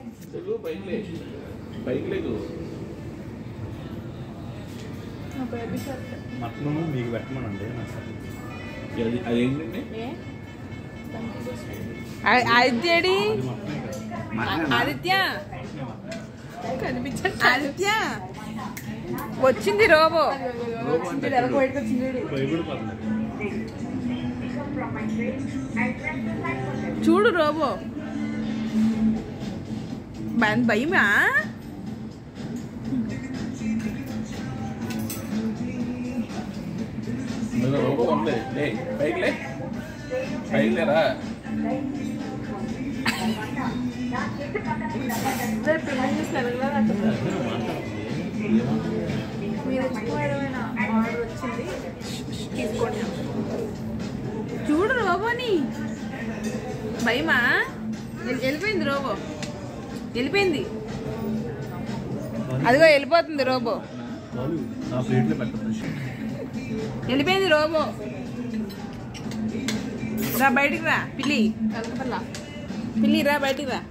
లేకు పైకి లే పైకి లేకు మటన్ మీకు పెట్టమనండి నాకు అది అదేంటండి ఆదిత్యడి అది మటనే కదా ఆదిత్య ఆదిత్య వచ్చింది రోబో రోబో అంటే భయపడిపోతుంది చూడు రోబో భయం- భయమా నువ్వు రోబో ఉంది లే పైకి లే పైకి లేరా మీరు తెచ్చుకోవడమైన ఆర్డర్ వచ్చింది తీసుకోండి చూడు రోబోని భయమా వెల్- వెళ్ళిపోయింది రోబో వెళ్ళిపోయింది అదిగో వెళ్ళిపోతుంది రోబో వాళ్ళు నా ప్లేట్లో పెట్టండి వెళ్ళిపోయింది రోబో రా బయటికి రా పిల్లి కలకపల్ల పిల్లి రా బయటికి రా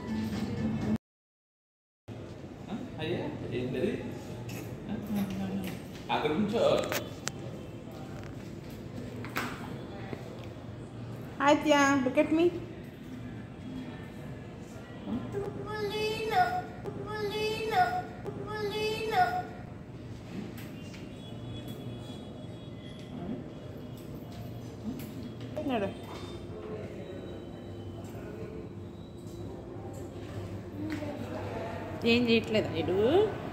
అయ్యే ఏంటది అక్కడ నుంచో ఆదిత్య లుక్ ఎట్ మీ నడు ఏం చేయట్లేదా ఇడు